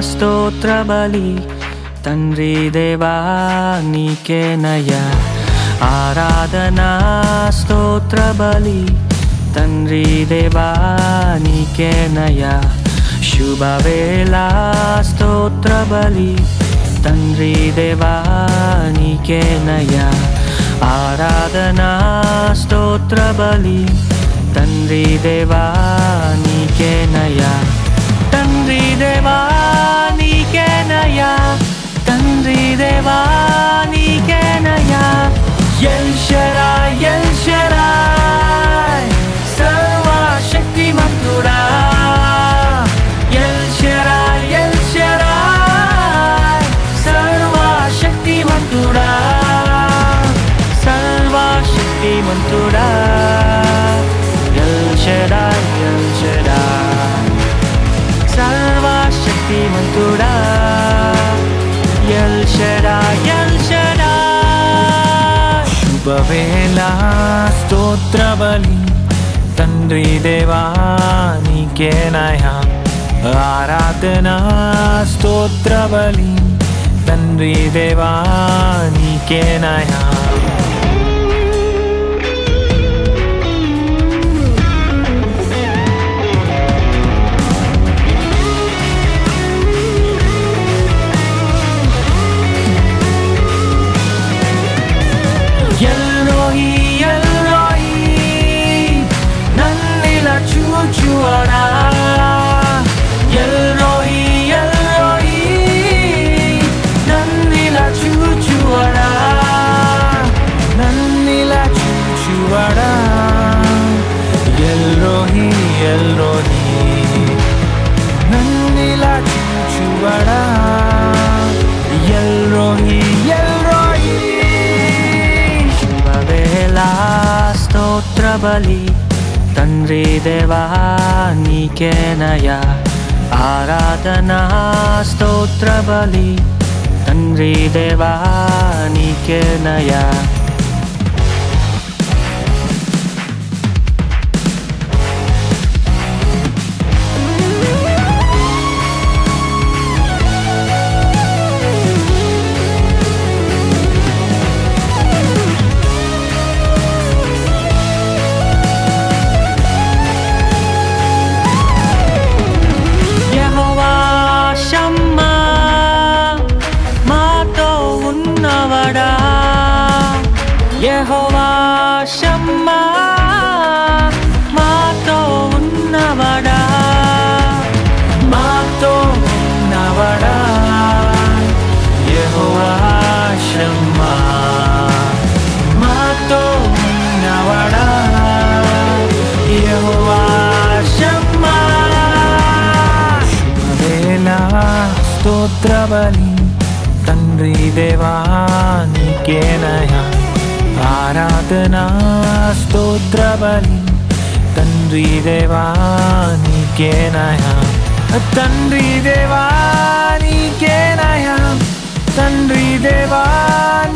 స్తోత్ర బలి తండ్రి దేవా నీకేనయ్యా ఆరాధనా స్తోత్ర బలి తండ్రి దేవా నీకేనయ్యా శుభవేళ స్తోత్ర బలి తండ్రి దేవా నీకేనయ్యా ఆరాధనా స్తోత్ర బలి తండ్రి దేవా నీకేనయ్యా తండ్రి దేవా నీకేనయ్యా తండ్రి దేవా నీకేనయ్యా ఎల్ షరాయ్ ఎల్ షరాయ్ సర్వశక్తిమంతుడా ఎల్ షరాయ్ ఎల్ షరాయ్ సర్వశక్తిమంతుడా సర్వశక్తిమంతుడా ఎల్ షరాయ్ ఎల్ షరాయ్ సర్వశక్తిమంతుడా ఎల్ షరాయ్ ఎల్ షరాయ్ శుభవేళ స్తోత్ర బలి తండ్రి దేవా నీకేనయా ఆరాధన స్తోత్ర బలి తండ్రి దేవా నీకేనయా ఎల్రోహి ఎల్రోహి నన్నిలా చూచువడా ఎల్రోహి ఎల్రోహి నన్నిలా చూచువడా నన్నిలా చూచువడా ఎల్రోహి ఎల్రోహి నన్నిలా చూచువడా ఎల్రోహి ఎల్రోహి శుభవేళ స్తోత్ర బలి తండ్రి దేవా నీకేనయా ఆరాధనా స్తోత్ర బలి తండ్రి దేవా నీకేనయా యెహోవా షమ్మా మాతో ఉన్నవడా యెహోవా షమ్మా మాతో ఉన్నవడా మాతో ఉన్నవడా యెహోవా షమ్మా మాతో ఉన్నవడా యెహోవా షమ్మా శుభవేళ స్తోత్ర బలి తండ్రి దేవా నీకేనయా ఆరాధన స్తోత్ర బలి తండ్రి దేవా నీకేనయా తండ్రి దేవా నీకేనయా తండ్రి దేవా